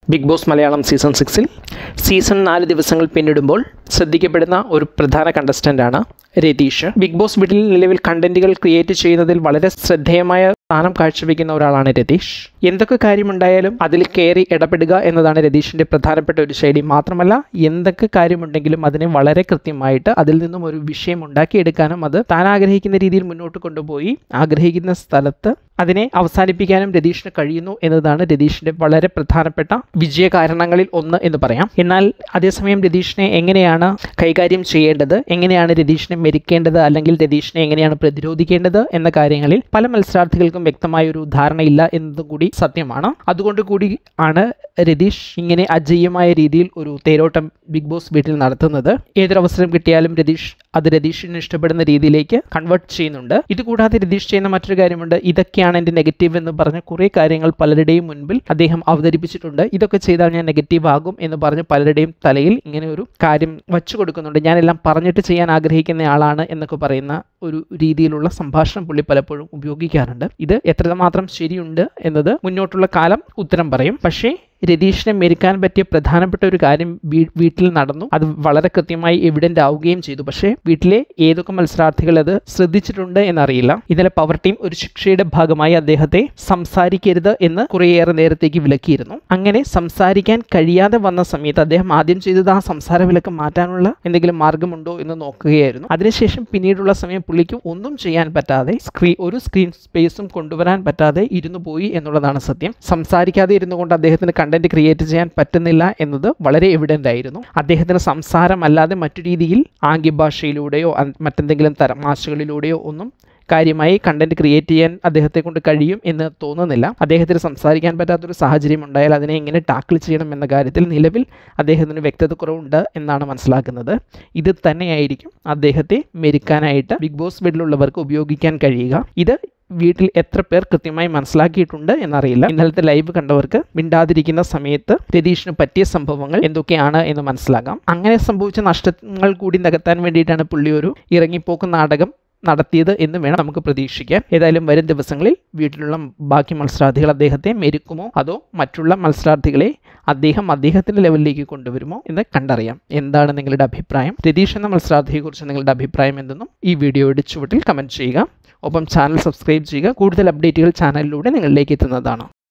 big Boss Malayalam season സിക്സിൽ season നാല് ദിവസങ്ങൾ പിന്നിടുമ്പോൾ ശ്രദ്ധിക്കപ്പെടുന്ന ഒരു പ്രധാന കണ്ടസ്റ്റൻ്റാണ് രതീഷ് ബിഗ് ബോസ് വീട്ടിൽ നിലവിൽ കണ്ടന്റുകൾ ക്രിയേറ്റ് ചെയ്യുന്നതിൽ വളരെ ശ്രദ്ധേയമായ സ്ഥാനം കാഴ്ചവെക്കുന്ന ഒരാളാണ് രതീഷ് എന്തൊക്കെ കാര്യമുണ്ടായാലും അതിൽ കയറി ഇടപെടുക എന്നതാണ് രതീഷിൻ്റെ പ്രധാനപ്പെട്ട ഒരു ശൈലി മാത്രമല്ല എന്തൊക്കെ കാര്യമുണ്ടെങ്കിലും അതിനെ വളരെ കൃത്യമായിട്ട് അതിൽ നിന്നും ഒരു വിഷയം ഉണ്ടാക്കിയെടുക്കാനും അത് താൻ ആഗ്രഹിക്കുന്ന രീതിയിൽ മുന്നോട്ട് കൊണ്ടുപോയി ആഗ്രഹിക്കുന്ന സ്ഥലത്ത് അതിനെ അവസാനിപ്പിക്കാനും രതീഷിന് കഴിയുന്നു എന്നതാണ് രതീഷിൻ്റെ വളരെ പ്രധാനപ്പെട്ട വിജയ കാരണങ്ങളിൽ ഒന്ന് എന്ന് പറയാം എന്നാൽ അതേസമയം രതീഷിനെ എങ്ങനെയാണ് കൈകാര്യം ചെയ്യേണ്ടത് എങ്ങനെയാണ് രതീഷിനെ മെരിക്കേണ്ടത് അല്ലെങ്കിൽ രതീഷിനെ എങ്ങനെയാണ് പ്രതിരോധിക്കേണ്ടത് എന്ന കാര്യങ്ങളിൽ പല മത്സരാർത്ഥികൾക്കും വ്യക്തമായ ഒരു ധാരണയില്ല എന്നതും കൂടി സത്യമാണ് അതുകൊണ്ട് കൂടി ആണ് രതീഷ് ഇങ്ങനെ അജയ്യമായ രീതിയിൽ ഒരു തേരോട്ടം ബിഗ് ബോസ് വീട്ടിൽ നടത്തുന്നത് ഏതൊരവസരം കിട്ടിയാലും രതീഷ് അത് രതീഷിന് ഇഷ്ടപ്പെടുന്ന രീതിയിലേക്ക് കൺവേർട്ട് ചെയ്യുന്നുണ്ട് ഇതുകൂടാതെ രതീഷ് ചെയ്യുന്ന മറ്റൊരു കാര്യമുണ്ട് ഇതൊക്കെയാണ് എൻ്റെ നെഗറ്റീവ് എന്ന് പറഞ്ഞ കുറേ കാര്യങ്ങൾ പലരുടെയും മുൻപിൽ അദ്ദേഹം അവതരിപ്പിച്ചിട്ടുണ്ട് ഇതൊക്കെ ചെയ്താൽ ഞാൻ നെഗറ്റീവ് ആകും എന്ന് പറഞ്ഞ് പലരുടെയും തലയിൽ ഇങ്ങനെ ഒരു കാര്യം വച്ചു കൊടുക്കുന്നുണ്ട് ഞാനെല്ലാം പറഞ്ഞിട്ട് ചെയ്യാൻ ആഗ്രഹിക്കുന്ന ആളാണ് എന്നൊക്കെ പറയുന്ന ഒരു രീതിയിലുള്ള സംഭാഷണം പുള്ളി പലപ്പോഴും ഉപയോഗിക്കാറുണ്ട് ഇത് എത്രമാത്രം ശരിയുണ്ട് എന്നത് മുന്നോട്ടുള്ള കാലം ഉത്തരം പറയും പക്ഷേ രതീഷിനെ മെരുക്കാൻ പറ്റിയ പ്രധാനപ്പെട്ട ഒരു കാര്യം വീ- വീട്ടിൽ നടന്നു അത് വളരെ കൃത്യമായി എവിഡൻ്റ് ആവുകയും ചെയ്തു പക്ഷേ വീട്ടിലെ ഏതൊക്കെ മത്സരാർത്ഥികൾ അത് ശ്രദ്ധിച്ചിട്ടുണ്ട് എന്നറിയില്ല ഇന്നലെ പവർ ടീം ഒരു ശിക്ഷയുടെ ഭാഗമായി അദ്ദേഹത്തെ സംസാരിക്കരുത് എന്ന് കുറേയേറെ നേരത്തേക്ക് വിലക്കിയിരുന്നു അങ്ങനെ സംസാരിക്കാൻ കഴിയാതെ വന്ന സമയത്ത് അദ്ദേഹം ആദ്യം ചെയ്തത് ആ സംസാര വിലക്ക് മാറ്റാനുള്ള എന്തെങ്കിലും മാർഗമുണ്ടോ എന്ന് നോക്കുകയായിരുന്നു അതിനുശേഷം പിന്നീടുള്ള സമയം പുള്ളിക്ക് ഒന്നും ചെയ്യാൻ പറ്റാതെ സ്ക്രീൻ ഒരു സ്ക്രീൻ സ്പേസും കൊണ്ടുവരാൻ പറ്റാതെ ഇരുന്നു പോയി എന്നുള്ളതാണ് സത്യം സംസാരിക്കാതെ ഇരുന്നു കൊണ്ട് അദ്ദേഹത്തിന് കണ്ടന്റ് ക്രിയേറ്റ് ചെയ്യാൻ പറ്റുന്നില്ല എന്നത് വളരെ എവിഡൻ്റ് ആയിരുന്നു അദ്ദേഹത്തിന് സംസാരമല്ലാതെ മറ്റു രീതിയിൽ ആംഗ്യഭാഷയിലൂടെയോ അ- മറ്റെന്തെങ്കിലും തമാശകളിലൂടെയോ ഒന്നും കാര്യമായി കണ്ടന്റ് ക്രിയേറ്റ് ചെയ്യാൻ അദ്ദേഹത്തെ കൊണ്ട് കഴിയും എന്ന് തോന്നുന്നില്ല അദ്ദേഹത്തിന് സംസാരിക്കാൻ പറ്റാത്തൊരു സാഹചര്യം ഉണ്ടായാൽ അതിനെ എങ്ങനെ ടാക്കിൾ ചെയ്യണം എന്ന കാര്യത്തിൽ നിലവിൽ അദ്ദേഹത്തിന് വ്യക്തത കുറവുണ്ട് എന്നാണ് മനസ്സിലാക്കുന്നത് ഇത് തന്നെയായിരിക്കും അദ്ദേഹത്തെ മെരുക്കാനായിട്ട് ബിഗ് ബോസ് വീട്ടിലുള്ളവർക്ക് ഉപയോഗിക്കാൻ കഴിയുക ഇത് വീട്ടിൽ എത്ര പേർ കൃത്യമായി മനസ്സിലാക്കിയിട്ടുണ്ട് എന്നറിയില്ല ഇന്നലത്തെ ലൈവ് കണ്ടവർക്ക് മിണ്ടാതിരിക്കുന്ന സമയത്ത് രതീഷിന് പറ്റിയ സംഭവങ്ങൾ എന്തൊക്കെയാണ് എന്ന് മനസ്സിലാക്കാം അങ്ങനെ സംഭവിച്ച നഷ്ടങ്ങൾ കൂടി നികത്താൻ വേണ്ടിയിട്ടാണ് പുള്ളി ഒരു ഇറങ്ങിപ്പോക്ക് നാടകം നടത്തിയത് എന്ന് വേണം നമുക്ക് പ്രതീക്ഷിക്കാൻ ഏതായാലും വരും ദിവസങ്ങളിൽ വീട്ടിലുള്ള ബാക്കി മത്സരാർത്ഥികൾ അദ്ദേഹത്തെ മെരുക്കുമോ അതോ മറ്റുള്ള മത്സരാർത്ഥികളെ അദ്ദേഹം അദ്ദേഹത്തിൻ്റെ ലെവലിലേക്ക് കൊണ്ടുവരുമോ എന്ന് കണ്ടറിയാം എന്താണ് നിങ്ങളുടെ അഭിപ്രായം രതീഷ് എന്ന മത്സരാർത്ഥിയെക്കുറിച്ച് നിങ്ങളുടെ അഭിപ്രായം എന്തെന്നും ഈ വീഡിയോയുടെ ചുവട്ടിൽ കമൻറ്റ് ചെയ്യുക ഒപ്പം ചാനൽ സബ്സ്ക്രൈബ് ചെയ്യുക കൂടുതൽ അപ്ഡേറ്റുകൾ ചാനലിലൂടെ നിങ്ങളിലേക്ക് എത്തുന്നതാണ്